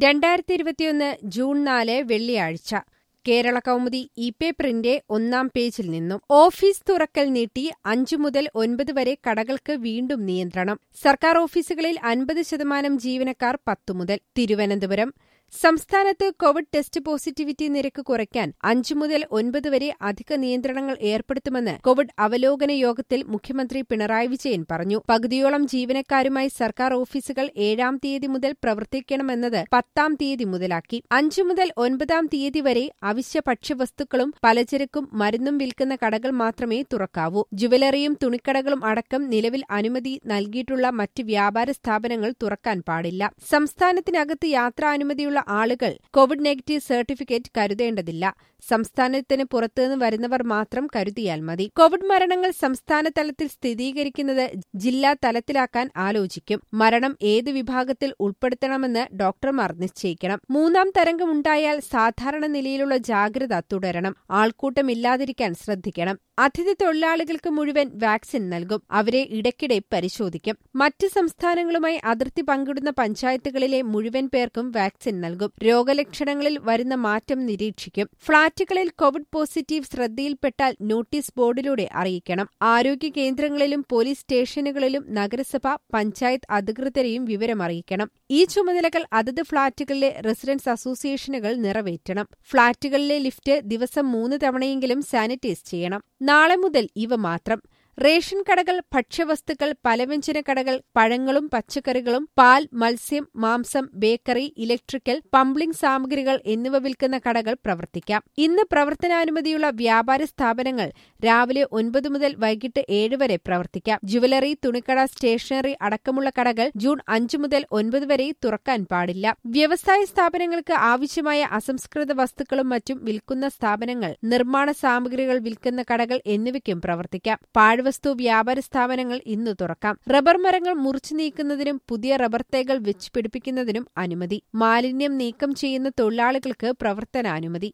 രണ്ടായിരത്തി ഇരുപത്തിയൊന്ന് ജൂൺ നാല് വെള്ളിയാഴ്ച കേരള കൗമുദി ഇ പേപ്പറിന്റെ ഒന്നാം പേജിൽ നിന്നും ഓഫീസ് തുറക്കൽ നീട്ടി അഞ്ചു മുതൽ ഒൻപത് വരെ കടകൾക്ക് വീണ്ടും നിയന്ത്രണം സർക്കാർ ഓഫീസുകളിൽ അൻപത് ശതമാനം ജീവനക്കാർ പത്തു മുതൽ തിരുവനന്തപുരം സംസ്ഥാനത്ത് കോവിഡ് ടെസ്റ്റ് പോസിറ്റിവിറ്റി നിരക്ക് കുറയ്ക്കാൻ അഞ്ചു മുതൽ ഒൻപത് വരെ അധിക നിയന്ത്രണങ്ങൾ ഏർപ്പെടുത്തുമെന്ന് കോവിഡ് അവലോകന യോഗത്തിൽ മുഖ്യമന്ത്രി പിണറായി വിജയൻ പറഞ്ഞു പകുതിയോളം ജീവനക്കാരുമായി സർക്കാർ ഓഫീസുകൾ ഏഴാം തീയതി മുതൽ പ്രവർത്തിക്കണമെന്നത് പത്താം തീയതി മുതലാക്കി അഞ്ചു മുതൽ ഒൻപതാം തീയതി വരെ അവശ്യ ഭക്ഷ്യവസ്തുക്കളും പലചരക്കും മരുന്നും വിൽക്കുന്ന കടകൾ മാത്രമേ തുറക്കാവൂ ജുവലറിയും തുണിക്കടകളും അടക്കം നിലവിൽ അനുമതി നൽകിയിട്ടുള്ള മറ്റ് വ്യാപാര സ്ഥാപനങ്ങൾ തുറക്കാൻ പാടില്ല സംസ്ഥാനത്തിനകത്ത് യാത്രാനുമതിയുള്ള ആളുകൾ കോവിഡ് നെഗറ്റീവ് സർട്ടിഫിക്കറ്റ് കരുതേണ്ടതില്ല സംസ്ഥാനത്തിന് പുറത്തുനിന്ന് വരുന്നവർ മാത്രം കരുതിയാൽ മതി കോവിഡ് മരണങ്ങൾ സംസ്ഥാന തലത്തിൽ സ്ഥിരീകരിക്കുന്നത് ജില്ലാ തലത്തിലാക്കാൻ ആലോചിക്കും മരണം ഏത് വിഭാഗത്തിൽ ഉൾപ്പെടുത്തണമെന്ന് ഡോക്ടർമാർ നിശ്ചയിക്കണം മൂന്നാം തരംഗം ഉണ്ടായാൽ സാധാരണ നിലയിലുള്ള ജാഗ്രത തുടരണം ആൾക്കൂട്ടമില്ലാതിരിക്കാൻ ശ്രദ്ധിക്കണം അതിഥി തൊഴിലാളികൾക്ക് മുഴുവൻ വാക്സിൻ നൽകും അവരെ ഇടയ്ക്കിടെ പരിശോധിക്കും മറ്റ് സംസ്ഥാനങ്ങളുമായി അതിർത്തി പങ്കിടുന്ന പഞ്ചായത്തുകളിലെ മുഴുവൻ പേർക്കും വാക്സിൻ നൽകും രോഗലക്ഷണങ്ങളിൽ വരുന്ന മാറ്റം നിരീക്ഷിക്കും ഫ്ളാറ്റുകളിൽ കോവിഡ് പോസിറ്റീവ് ശ്രദ്ധയിൽപ്പെട്ടാൽ നോട്ടീസ് ബോർഡിലൂടെ അറിയിക്കണം ആരോഗ്യ കേന്ദ്രങ്ങളിലും പോലീസ് സ്റ്റേഷനുകളിലും നഗരസഭ പഞ്ചായത്ത് അധികൃതരെയും വിവരമറിയിക്കണം ഈ ചുമതലകൾ അതത് ഫ്ളാറ്റുകളിലെ റെസിഡൻസ് അസോസിയേഷനുകൾ നിറവേറ്റണം ഫ്ളാറ്റുകളിലെ ലിഫ്റ്റ് ദിവസം മൂന്ന് തവണയെങ്കിലും സാനിറ്റൈസ് ചെയ്യണം നാളെ മുതൽ ഇവ മാത്രം റേഷൻ കടകൾ ഭക്ഷ്യവസ്തുക്കൾ പലവ്യഞ്ജന കടകൾ പഴങ്ങളും പച്ചക്കറികളും പാൽ മത്സ്യം മാംസം ബേക്കറി ഇലക്ട്രിക്കൽ പമ്പിളിംഗ് സാമഗ്രികൾ എന്നിവ വിൽക്കുന്ന കടകൾ പ്രവർത്തിക്കാം ഇന്ന് പ്രവർത്തനാനുമതിയുള്ള വ്യാപാര സ്ഥാപനങ്ങൾ രാവിലെ ഒൻപത് മുതൽ വൈകിട്ട് ഏഴ് വരെ പ്രവർത്തിക്കാം ജുവലറി തുണിക്കട സ്റ്റേഷനറി അടക്കമുള്ള കടകൾ ജൂൺ അഞ്ച് മുതൽ ഒൻപത് വരെ തുറക്കാൻ പാടില്ല വ്യവസായ സ്ഥാപനങ്ങൾക്ക് ആവശ്യമായ അസംസ്കൃത വസ്തുക്കളും മറ്റും വിൽക്കുന്ന സ്ഥാപനങ്ങൾ നിർമ്മാണ സാമഗ്രികൾ വിൽക്കുന്ന കടകൾ എന്നിവയ്ക്കും പ്രവർത്തിക്കാം പാഴ്വസ്തു വ്യാപാര സ്ഥാപനങ്ങൾ ഇന്ന് തുറക്കാം റബ്ബർ മരങ്ങൾ മുറിച്ചു നീക്കുന്നതിനും പുതിയ റബ്ബർ തൈകൾ വെച്ച് പിടിപ്പിക്കുന്നതിനും അനുമതി മാലിന്യം നീക്കം ചെയ്യുന്ന തൊഴിലാളികൾക്ക് പ്രവർത്തനാനുമതി